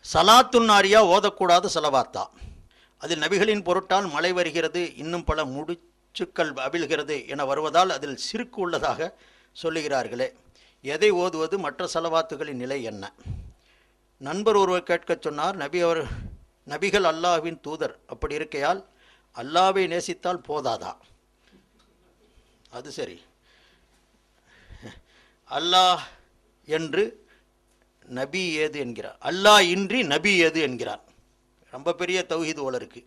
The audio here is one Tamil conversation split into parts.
சலாத்துன் நாரியா ஓதக்கூடாத செலவாத்தா அதில் நபிகளின் பொருட்டால் மழை வருகிறது இன்னும் பல முடிச்சுக்கள் அவிழ்கிறது என வருவதால் அதில் சிறுக்கு உள்ளதாக சொல்லுகிறார்களே எதை ஓதுவது மற்ற செலவாத்துகளின் நிலை என்ன நண்பர் ஒருவர் கேட்கச் சொன்னார் நபி அவர் நபிகள் அல்லாஹ்வின் தூதர் அப்படி இருக்கையால் அல்லாவை நேசித்தால் போதாதா அது சரி அல்லாஹ் என்று நபி ஏது என்கிறார் அல்லாஹ் இன்றி நபி ஏது என்கிறார் ரொம்ப பெரிய தௌஹீது ஓல இருக்கு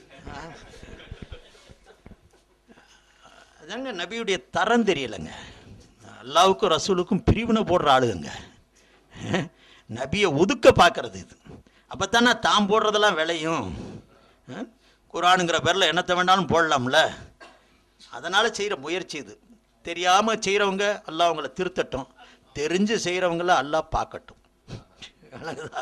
அதாங்க நபியுடைய தரம் தெரியலைங்க அல்லாவுக்கும் ரசூலுக்கும் பிரிவினை போடுற ஆளுங்க நபியை ஒதுக்க பார்க்கறது இது அப்போ தானே தாம் போடுறதெல்லாம் விளையும் அஹ்? குரானுங்கிற பேரில் என்னத்தை வேணாலும் போடலாம்ல அதனால் செய்கிற முயற்சி இது தெரியாமல் செய்கிறவங்க அல்லாஹ் அவங்கள திருத்தட்டும் தெரிஞ்சு செய்கிறவங்கள அல்லாஹ் பார்க்கட்டும் விளங்குதா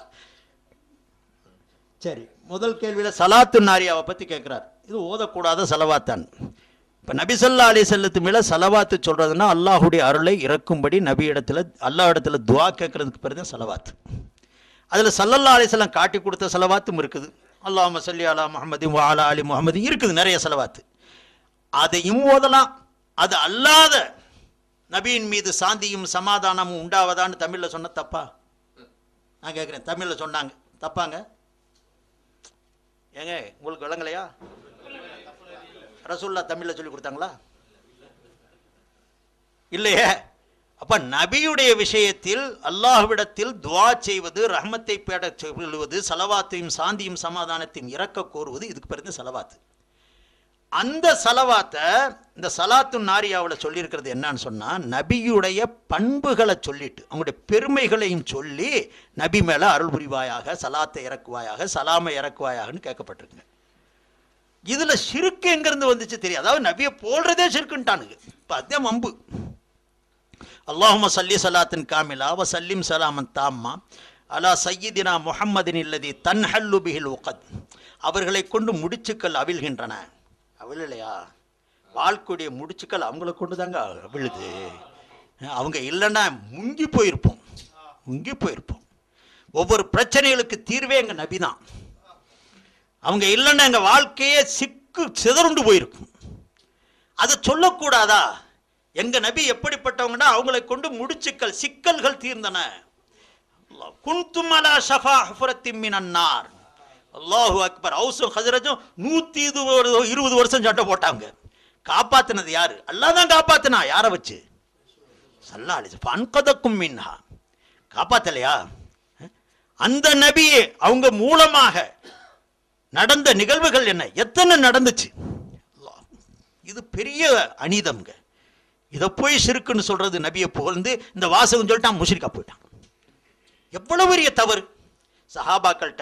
சரி முதல் கேள்வியில் சலாத்து நாரியாவை பற்றி கேட்குறார் இது ஓதக்கூடாத செலவாத்தான் இப்போ நபிசல்லா அலி செல்லத்து மேலே செலவாத்து சொல்கிறதுனா அல்லாஹுடைய அருளை இறக்கும்படி நபி இடத்துல அல்லாஹ் இடத்துல துவா கேட்கறதுக்கு பேர் தான் செலவாத்து அதில் சல்லல்லா அலிசல்லாம் காட்டி கொடுத்த செலவாத்தும் இருக்குது அல்லாஹ் சல்லி அலா முஹம்மதி வாலா அலி முஹம்மதி இருக்குது நிறைய செலவாத்து அதையும் ஓதலாம் அது அல்லாத நபியின் மீது சாந்தியும் சமாதானமும் உண்டாவதான்னு தமிழில் சொன்ன தப்பா நான் கேட்குறேன் தமிழில் சொன்னாங்க தப்பாங்க ஏங்க உங்களுக்கு விளங்கலையா ரசூல்லா தமிழில் சொல்லி கொடுத்தாங்களா இல்லையே அப்ப நபியுடைய விஷயத்தில் அல்லாஹ்விடத்தில் துவா செய்வது ரஹமத்தை பேட சொல்லுவது சலவாத்தையும் சாந்தியும் சமாதானத்தையும் இறக்க கோருவது இதுக்கு பிறகு சலவாத்து அந்த சலவாத்தை இந்த சலாத்து நாரியாவில் சொல்லியிருக்கிறது என்னன்னு சொன்னால் நபியுடைய பண்புகளை சொல்லிட்டு அவங்களுடைய பெருமைகளையும் சொல்லி நபி மேலே அருள் புரிவாயாக சலாத்தை இறக்குவாயாக சலாமை இறக்குவாயாகன்னு கேட்கப்பட்டிருக்குங்க இதில் சிறுக்கு எங்கேருந்து வந்துச்சு தெரியும் அதாவது நபியை போடுறதே சிறுக்குன்ட்டானுங்க இப்போ அதே வம்பு அல்லாஹும சல்லி சலாத்தின் காமிலா வ சல்லிம் சலாமன் தாம்மா அலா சையீதினா முஹம்மதின் இல்லதி தன்ஹல்லு பிஹில் உகத் அவர்களை கொண்டு முடிச்சுக்கள் அவிழ்கின்றன அவிழலையா வாழ்க்கையுடைய முடிச்சுக்கள் அவங்கள கொண்டு தாங்க அவிழுது அவங்க இல்லைன்னா முங்கி போயிருப்போம் முங்கி போயிருப்போம் ஒவ்வொரு பிரச்சனைகளுக்கு தீர்வே எங்கள் நபி தான் அவங்க இல்லைன்னா எங்கள் வாழ்க்கையே சிக்கு சிதறுண்டு போயிருக்கும் அதை சொல்லக்கூடாதா எங்க நபி எப்படிப்பட்டவங்கன்னா அவங்களை கொண்டு முடிச்சுக்கள் சிக்கல்கள் தீர்ந்தன குன்தும் அலா ஷஃபா ஹுஃபரத்தின் மினன்னார் அல்லாஹு அக்பர் ஹவுஸும் ஹசரஜும் நூற்றி இருபது இருபது வருஷம் சட்டை போட்டாங்க காப்பாத்தினது யாரு அல்லாஹ் தான் காப்பாத்தினா யாரை வச்சு சல்லாலி பன்கதக்கும் மின்ஹா காப்பாத்தலையா அந்த நபியே அவங்க மூலமாக நடந்த நிகழ்வுகள் என்ன எத்தனை நடந்துச்சு அல்லாஹ். இது பெரிய அநீதம்ங்க இதை போய் சிறுக்குன்னு சொல்றது நபியை புகழ்ந்து இந்த வாசகம் சொல்லிட்டான் முஷ்ரிக்கா போயிட்டான் எவ்வளவு பெரிய தவறு சஹாபாக்கள்கிட்ட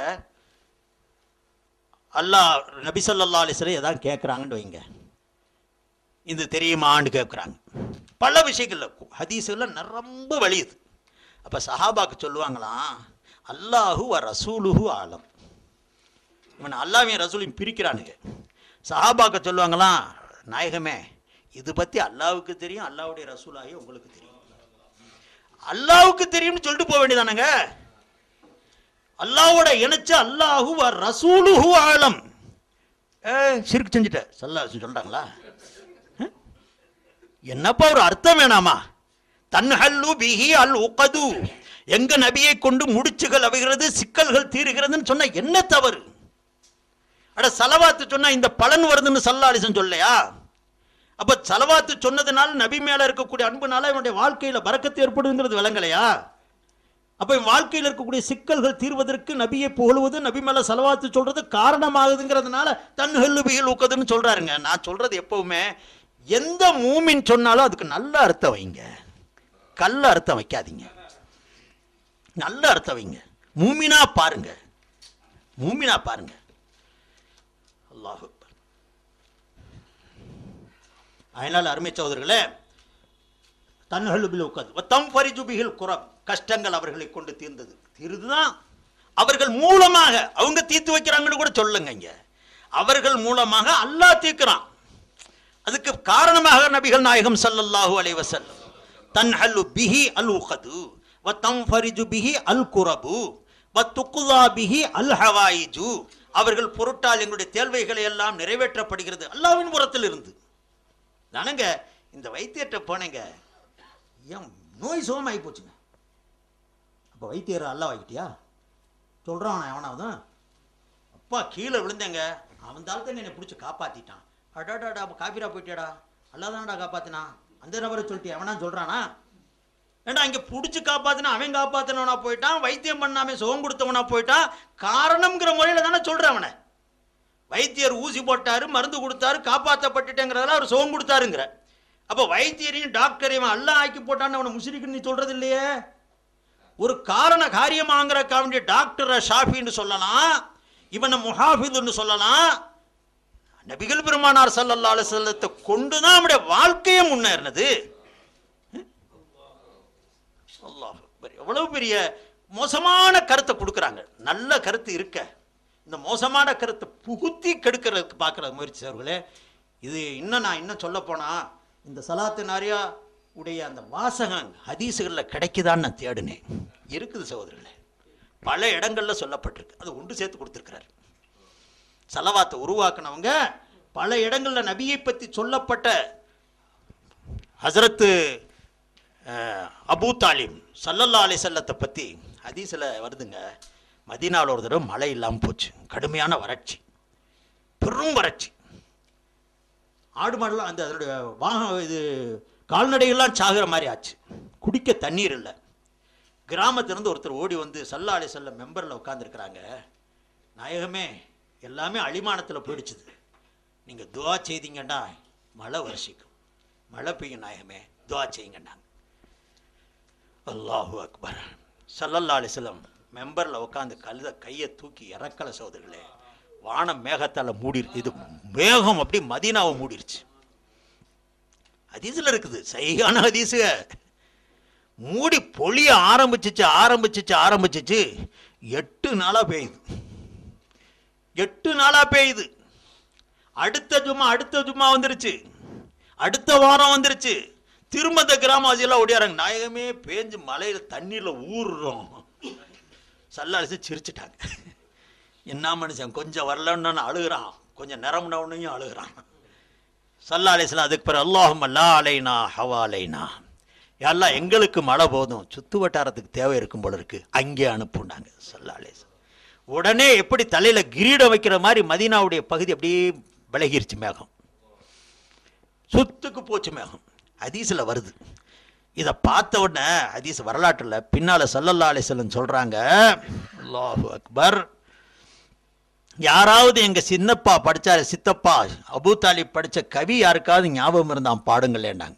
அல்லாஹ் நபி ஸல்லல்லாஹு அலைஹி வஸல்லம் ஏதாவது கேட்குறாங்கன்னு வைங்க இது தெரியுமான்னு கேட்குறாங்க பல விஷயங்கள்ல ஹதீஸுல ரொம்ப வலியுது அப்போ சஹாபாக்கு சொல்லுவாங்களாம் அல்லாஹு வ ரசூலுஹு ஆலம் இவன் அல்லாவையும் ரசூலையும் பிரிக்கிறானுங்க சஹாபாக்க சொல்லுவாங்களாம் நாயகமே இது பற்றி அல்லாவுக்கு தெரியும் அல்லாவுடைய ரசூலாகி உங்களுக்கு தெரியும் அல்லாவுக்கு தெரியும்னு சொல்லிட்டு போக வேண்டியதானங்க அல்லாவோட இணைச்சு அல்லாஹு வ ரசூலுஹு ஆலம் ஏ சிறுக்கு செஞ்சுட்ட சல்லா சொல்றாங்களா அஹ்? என்னப்பா ஒரு அர்த்தம் வேணாமா தன்ஹல்லு பிஹி அல் உகது எங்க நபியை கொண்டு முடிச்சுகள் அவைகிறது சிக்கல்கள் தீருகிறதுன்னு சொன்ன என்ன தவறு அட சலவாத்து சொன்னா இந்த பலன் வருதுன்னு சல்லாலிசன் சொல்லையா அப்ப சலவாத்து சொன்னதுனால நபி மேல இருக்கக்கூடிய அன்புனால இவனுடைய வாழ்க்கையில பறக்கத்து ஏற்படுங்கிறது விளங்கலையா அப்ப இவன் வாழ்க்கையில் இருக்கக்கூடிய சிக்கல்கள் தீர்வதற்கு நபியை புகழுவது நபி மேல சலவாத்து சொல்றது காரணமாகுதுங்கிறதுனால தன் ஹெல்லுபிகள் ஊக்கதுன்னு சொல்றாருங்க நான் சொல்றது எப்பவுமே எந்த மூமின் சொன்னாலும் அதுக்கு நல்ல அர்த்தம் வைங்க கல்ல அர்த்தம் வைக்காதீங்க நல்ல அர்த்தம் வைங்க மூமினா பாருங்க மூமினா பாருங்க அல்லாஹ் அக்பர். அதனால் அருமை சகோதரர்களே தன்ஹலுபில் உட்காது தம் பரிஜுபிகள் குரம் கஷ்டங்கள் அவர்களை கொண்டு தீர்ந்தது தீர்ந்துதான் அவர்கள் மூலமாக அவங்க தீர்த்து வைக்கிறாங்கன்னு கூட சொல்லுங்க இங்க அவர்கள் மூலமாக அல்லாஹ் தீர்க்கிறான் அதுக்கு காரணமாக நபிகள் நாயகம் ஸல்லல்லாஹு அலைஹி வஸல்லம் தன்ஹல்லு பிஹி அல் உகது வ தம்ஃபரிஜு பிஹி அல் குரபு வத்துக்குதா பிஹி அல் ஹவாயிஜு அவர்கள் பொருட்டால் எங்களுடைய தேவைகளை எல்லாம் நிறைவேற்றப்படுகிறது அல்லாவின் புறத்தில் இருந்து நானுங்க இந்த வைத்தியர்கிட்ட போனேங்க ஏன் நோய் சுகமாகி போச்சுங்க அப்போ வைத்தியர் அல்லா வாங்கிட்டியா சொல்கிறான் எவனாவது அப்பா கீழே விழுந்தேங்க அவன் தாழ்த்த என்னை பிடிச்சி காப்பாற்றிட்டான் அடாடாடா அப்போ காபிரா போயிட்டியாடா அல்லாதானடா காப்பாத்தினா அந்த நபரை சொல்லிட்டு எவனா சொல்கிறானா ஏண்டா இங்கே பிடிச்சி காப்பாத்தினா அவன் காப்பாத்தினவனா போயிட்டான் வைத்தியம் பண்ணாம சுகம் கொடுத்தவனா போயிட்டான் காரணம்ங்கிற முறையில் தானே சொல்கிறேன் அவனை வைத்தியர் ஊசி போட்டாரு மருந்து கொடுத்தாரு காப்பாற்றப்பட்டுட்டேங்கிறதால அவர் சுகம் கொடுத்தாருங்கிற அப்போ வைத்தியரையும் டாக்டரையும் எல்லாம் ஆக்கி போட்டான்னு அவனை முஷிரிக்குன்னு நீ சொல்றது இல்லையே ஒரு காரண காரியமாங்கிற வேண்டிய டாக்டரை ஷாஃபின்னு சொல்லலாம் இவனை முஹாஃபிதுன்னு சொல்லலாம் நபிகள் பெருமானார் ஸல்லல்லாஹு அலைஹி வஸல்லத்தை கொண்டு தான் நம்முடைய வாழ்க்கையே முன்னேறினது அல்லாஹ் அக்பர். எவ்வளவு பெரிய மோசமான கருத்தை கொடுக்குறாங்க நல்ல கருத்து இருக்க இந்த மோசமான கருத்தை புகுத்தி கெடுக்கிறதுக்கு பார்க்குற முயற்சி அவர்களே இது இன்னும் நான் இன்னும் சொல்ல போனா இந்த சலாத்து நாரியா உடைய அந்த வாசகம் ஹதீஸுகளில் கிடைக்குதான்னு நான் தேடினேன் இருக்குது சகோதரர்களே பல இடங்கள்ல சொல்லப்பட்டிருக்கு அது ஒன்று சேர்த்து கொடுத்துருக்கிறார் சலவாத்தை உருவாக்குனவங்க பல இடங்கள்ல நபியை பற்றி சொல்லப்பட்ட ஹசரத்து அஹ், அபூ தாலிம் சல்லல்லா அலி செல்லத்தை பற்றி ஹதீஸில் வருதுங்க மதீனாவில் ஒரு தடவை மழை இல்லாமல் போச்சு கடுமையான வறட்சி பெரும் வறட்சி ஆடு மாடுலாம் அந்த அதனுடைய வாகனம் இது கால்நடைகள்லாம் சாகுற மாதிரி ஆச்சு குடிக்க தண்ணீர் இல்லை கிராமத்திலிருந்து ஒருத்தர் ஓடி வந்து சல்லா அலி செல்ல மெம்பரில் உட்காந்துருக்குறாங்க நாயகமே எல்லாமே அழிமானத்தில் போயிடுச்சுது நீங்கள் துவா செய்தீங்கன்னா மழை வருஷிக்கும் மழை பெய்யும் நாயகமே துவா செய்யுங்கன்னாங்க அல்லாஹு அக்பர் சல்லல்லா அலிஸ்லம் மெம்பரில் உட்காந்து கழுத கையை தூக்கி இறக்கல சோதரிகளே வானம் மேகத்தால் மூடி இது மேகம் அப்படி மதீனாவை மூடிருச்சு ஹதீஸில் இருக்குது சைகான ஹதீஸுக மூடி பொழிய ஆரம்பிச்சிச்சு ஆரம்பிச்சிச்சு ஆரம்பிச்சிச்சு எட்டு நாளாக பெய்யுது எட்டு நாளாக பெய்யுது அடுத்த ஜும்மா அடுத்த ஜும்மா வந்துருச்சு அடுத்த வாரம் வந்துருச்சு திரும்ப இந்த கிராமவாசியெல்லாம் ஓடியாராங்க நாயகமே பேஞ்சு மலையில் தண்ணீரில் ஊறுறோம் சல்லாலிச்சு சிரிச்சிட்டாங்க என்ன மனுஷன் கொஞ்சம் வரலன்னு அழுகுறான் கொஞ்சம் நிறம்னவனையும் அழுகுறான் சல்லா அலிஸ்லாம் அதுக்கு பிறகு அல்லாஹும் அல்லா அலைனா ஹவா அலைனா எல்லாம் எங்களுக்கு மழை போதும் சுத்து வட்டாரத்துக்கு தேவை இருக்கும் போல இருக்கு அங்கே அனுப்புனாங்க சல்லா அலிஸ்லாம் உடனே எப்படி தலையில கிரீடம் வைக்கிற மாதிரி மதீனாவுடைய பகுதி அப்படியே விலகிருச்சு மேகம் சுத்துக்கு போச்சு மேகம் ஹதீஸில் வருது இதை பார்த்த உடனே ஹதீஸ் வரலாற்றில் பின்னால் சல்லல்லா அலிஸ்லம் சொல்கிறாங்க அல்லாஹு அக்பர் யாராவது எங்க சின்னப்பா படிச்சாரு சித்தப்பா அபூ தாலிப் படிச்ச கவி யாருக்காவது ஞாபகம் இருந்தான் பாடுங்களேன்னாங்க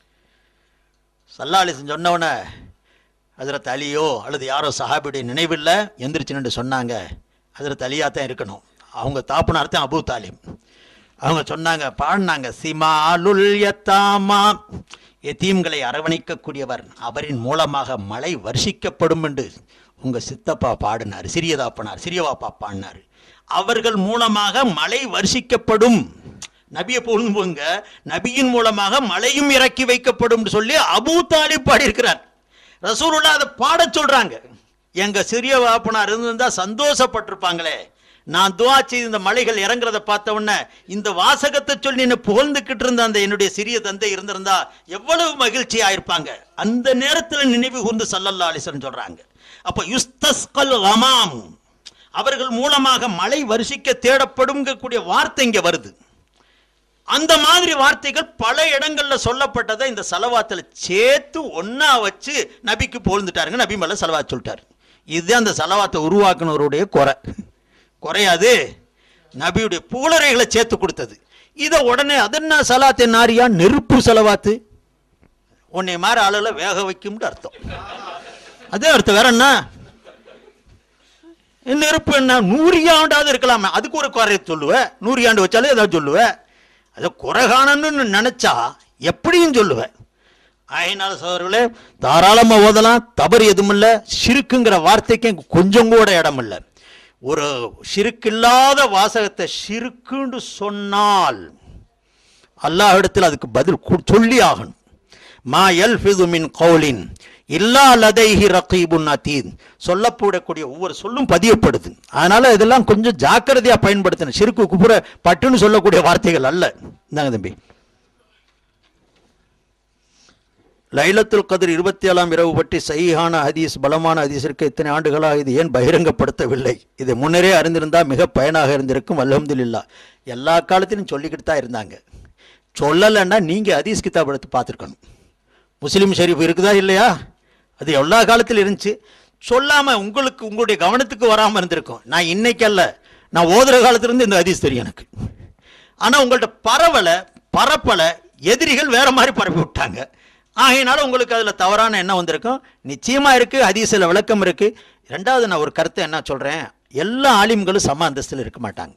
சல்லாலிசன் சொன்னவன ஹஜரத் அலியோ அல்லது யாரோ சஹாபியுடைய நினைவில்லை எந்திரிச்சு நின்று சொன்னாங்க ஹஜரத் அலியா தான் இருக்கணும் அவங்க தாப்புனார் தான் அபூ தாலிம் அவங்க சொன்னாங்க பாடினாங்க சிமாலுல் யத்தாமா எத்தீம்களை அரவணைக்கக்கூடியவர் அவரின் மூலமாக மழை வர்ஷிக்கப்படும் என்று உங்க சித்தப்பா பாடினார் சிறியதாப்பனார் சிறியவாப்பா பாடினார் அவர்கள் மூலமாக மழை வர்ஷிக்கப்படும் நபியை போங்க நபியின் மூலமாக மழையும் இறக்கி வைக்கப்படும் சொல்லி அபூ தாலிப் பாடியிருக்கிறார் ரசூலுல்லா அதை பாடச் சொல்றாங்க எங்க சிறிய வாப்பனார் இருந்திருந்தா சந்தோஷப்பட்டிருப்பாங்களே நான் துவா செய்து இந்த மலைகள் இறங்குறத பார்த்த உடனே இந்த வாசகத்தை சொல்லி என்ன புகழ்ந்துக்கிட்டு இருந்த அந்த என்னுடைய சிறிய தந்தை இருந்திருந்தா எவ்வளவு மகிழ்ச்சி ஆயிருப்பாங்க அந்த நேரத்தில் நினைவு கூர்ந்து சல்லல்லா அலிசன் சொல்றாங்க அப்ப யுஸ்தஸ்கல் கமாம் அவர்கள் மூலமாக மழை வருஷிக்க தேடப்படும் கூடிய வார்த்தை இங்க வருது அந்த மாதிரி வார்த்தைகள் பல இடங்கள்ல சொல்லப்பட்டதை இந்த செலவாத்துல சேர்த்து ஒண்ணா வச்சு நபிக்கு போழ்ந்துட்டாருங்க நபி மேல செலவாத் சொல்லிட்டாரு இதுதான் அந்த செலவாத்தை உருவாக்குனவருடைய குறை குறையாது நபியுடைய புகழறைகளை சேர்த்து கொடுத்தது இதை உடனே அதென்ன சலாத்தை நாரியா நெருப்பு செலவாத்து உன்னை மாதிரி ஆளுல வேக வைக்கும்னு அர்த்தம் அதே அர்த்தம் வேற என்ன நெருப்பு என்ன நூறு ஆண்டாவது இருக்கலாமே அதுக்கு ஒரு குறை சொல்லுவேன் நூறு ஆண்டு வச்சாலும் ஏதாவது சொல்லுவேன் அதை குறைகானன்னு நினைச்சா எப்படியும் சொல்லுவேன் ஆயினால சோதர்களே தாராளமா ஓதலாம் தவறு எதுவும் இல்லை சிறுக்குங்கிற வார்த்தைக்கு இங்க கொஞ்சம் கூட இடம் இல்லை ஒரு சிறுக்கில்லாத வாசகத்தை சிறுக்குன்னு சொன்னால் அல்லாஹ் இடத்தில் அதுக்கு பதில் கு- சொல்லி ஆகணும் மா எல்ஃபிது மின் கௌலின் இல்லா லதைஹி ரகீபுன் அதீத் சொல்லப்படக்கூடிய ஒவ்வொரு சொல்லும் பதியப்படுது அதனால இதெல்லாம் கொஞ்சம் ஜாக்கிரதையா பயன்படுத்தணும் சிறுக்கு குப்புற பட்டுன்னு சொல்லக்கூடிய வார்த்தைகள் அல்ல இந்தாங்க தம்பி லைலத்துல் கதிர் இருபத்தி ஏழாம் இரவு பற்றி சஹீஹான ஹதீஸ் பலமான ஹதீஸிற்கு இத்தனை ஆண்டுகளாக இது ஏன் பகிரங்கப்படுத்தவில்லை இது முன்னரே அறிந்திருந்தால் மிக பயனாக இருந்திருக்கும் அல்ஹம்துலில்லா எல்லா காலத்திலும் சொல்லிக்கிட்டு தான் இருந்தாங்க சொல்லலைன்னா நீங்கள் ஹதீஸ் கிதாப் எடுத்து பார்த்துருக்கணும் முஸ்லீம் ஷெரீஃப் இருக்குதா இல்லையா அது எல்லா காலத்திலும் இருந்துச்சு சொல்லாமல் உங்களுக்கு உங்களுடைய கவனத்துக்கு வராமல் இருந்திருக்கும் நான் இன்னைக்கு அல்ல நான் ஓதுற காலத்திலிருந்து இந்த ஹதீஸ் தெரியும் எனக்கு ஆனால் உங்கள்ட்ட பரவலை பரப்பலை எதிரிகள் வேற மாதிரி பரப்பி விட்டாங்க ஆகையினால உங்களுக்கு அதில் தவறான எண்ணம் வந்திருக்கும் நிச்சயமாக இருக்குது ஹதீஸில் விளக்கம் இருக்குது ரெண்டாவது நான் ஒரு கருத்தை என்ன சொல்கிறேன் எல்லா ஆலிம்களும் சம அந்தஸ்தில் இருக்க மாட்டாங்க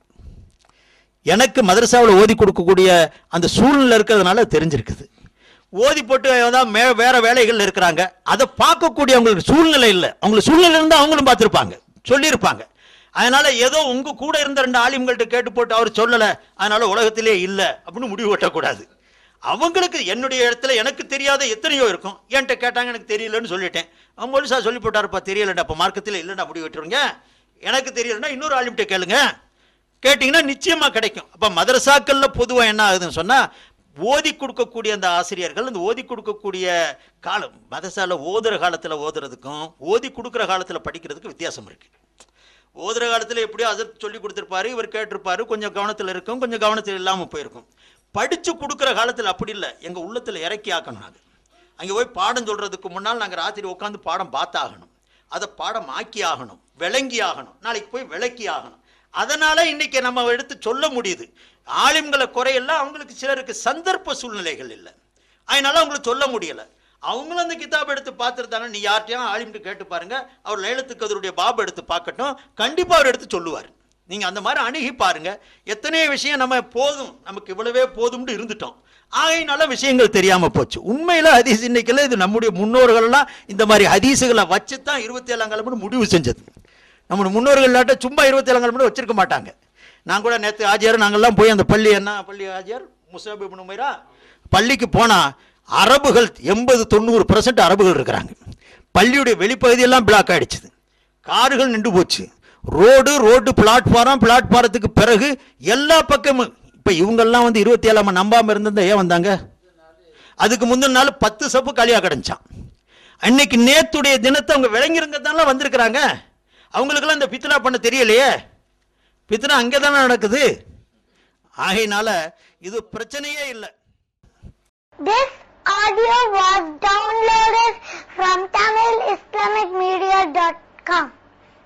எனக்கு மதரசாவில் ஓதி கொடுக்கக்கூடிய அந்த சூழ்நிலை இருக்கிறதுனால அது தெரிஞ்சிருக்குது ஓதி போட்டு ஏதாவது மே வேற வேலைகள் இருக்கிறாங்க அதை பார்க்கக்கூடிய அவங்களுக்கு சூழ்நிலை இல்லை அவங்களுக்கு சூழ்நிலை இருந்தால் அவங்களும் பார்த்துருப்பாங்க சொல்லியிருப்பாங்க அதனால ஏதோ உங்க கூட இருந்த ரெண்டு ஆலிம்கள்ட்ட கேட்டு போட்டு அவர் சொல்லலை அதனால உலகத்திலே இல்லை அப்படின்னு முடிவு வெட்டக்கூடாது அவங்களுக்கு என்னுடைய இடத்துல எனக்கு தெரியாத எத்தனையோ இருக்கும் என்கிட்ட கேட்டாங்க எனக்கு தெரியலன்னு சொல்லிட்டேன் அவங்க முழுசா சொல்லி போட்டாருப்பா தெரியலடா அப்போ மார்க்கத்தில் இல்லைடா முடிவு வெட்டுருங்க எனக்கு தெரியலன்னா இன்னொரு ஆலிம்கிட்ட கேளுங்க கேட்டிங்கன்னா நிச்சயமாக கிடைக்கும் அப்போ மதரசாக்களில் பொதுவாக என்ன ஆகுதுன்னு சொன்னால் ஓதி கொடுக்கக்கூடிய அந்த ஆசிரியர்கள் அந்த ஓதி கொடுக்கக்கூடிய காலம் மதரசால ஓதுற காலத்தில் ஓதுறதுக்கும் ஓதி கொடுக்குற காலத்தில் படிக்கிறதுக்கு வித்தியாசம் இருக்குது ஓதுற காலத்தில் எப்படியோ அதை சொல்லி கொடுத்துருப்பாரு இவர் கேட்டிருப்பாரு கொஞ்சம் கவனத்தில் இருக்கும் கொஞ்சம் கவனத்தில் இல்லாமல் போயிருக்கும் படித்து கொடுக்குற காலத்தில் அப்படி இல்லை எங்கள் உள்ளத்தில் இறக்கி ஆக்கணும் நாங்கள் அங்கே போய் பாடம் சொல்கிறதுக்கு முன்னால் நாங்கள் ராத்திரி உட்காந்து பாடம் பார்த்தாகணும் அதை பாடம் ஆக்கி ஆகணும் விளங்கி ஆகணும் நாளைக்கு போய் விளக்கி ஆகணும் அதனால இன்னைக்கு நம்ம எடுத்து சொல்ல முடியுது ஆலிம்களை குறையெல்லாம் அவங்களுக்கு சிலருக்கு சந்தர்ப்ப சூழ்நிலைகள் இல்லை அதனால அவங்களுக்கு சொல்ல முடியல அவங்களும் அந்த கிதாப் எடுத்து பார்த்துருந்தாங்க நீ யார்கிட்டயும் ஆலிம்ட்டு கேட்டு பாருங்க அவர் லைலத்துக்கு அதனுடைய பாபு எடுத்து பார்க்கட்டும் கண்டிப்பா அவர் எடுத்து சொல்லுவார் நீங்க அந்த மாதிரி அணுகி பாருங்க எத்தனையோ விஷயம் நம்ம போதும் நமக்கு இவ்வளவே போதும்னு இருந்துட்டோம் ஆகையினால விஷயங்கள் தெரியாம போச்சு உண்மையில ஹதீஸ் இன்னைக்குல இது நம்முடைய முன்னோர்கள்லாம் இந்த மாதிரி ஹதீஸுகளை வச்சு தான் இருபத்தி ஏழாம் கிழமை முடிவு செஞ்சது நம்ம முன்னோர்கள்லாட்ட சும்மா இருபத்தி ஏழாம் கிழமை வச்சிருக்க மாட்டாங்க நான் கூட நேற்று ஆஜியார் நாங்கள்லாம் போய் அந்த பள்ளி என்ன பள்ளி ஆஜியார் முசாபிப் நுமைரா பள்ளிக்கு போனால் அரபுகள் எண்பது தொண்ணூறு பர்சன்ட் அரபுகள் இருக்கிறாங்க பள்ளியுடைய வெளிப்பகுதியெல்லாம் பிளாக் ஆயிடுச்சுது கார்கள் நின்று போச்சு ரோடு ரோடு பிளாட்ஃபாரம் பிளாட்ஃபாரத்துக்கு பிறகு எல்லா பக்கமும் இப்போ இவங்கெல்லாம் வந்து இருபத்தி ஏழாம் நம்பாமல் இருந்திருந்தா ஏன் வந்தாங்க அதுக்கு முந்தின நாள் பத்து சப்பு காலியாக கிடந்துச்சான் அன்னைக்கு நேத்துடைய தினத்தை அவங்க விளங்கிருங்கதானே வந்திருக்கிறாங்க அவங்களுக்கெல்லாம் இந்த பித்னா பண்ண தெரியலையே பித்னா அங்கே தானே நடக்குது ஆகையினால இது பிரச்சனையே இல்லை This audio was downloaded from TamilIslamicMedia.com.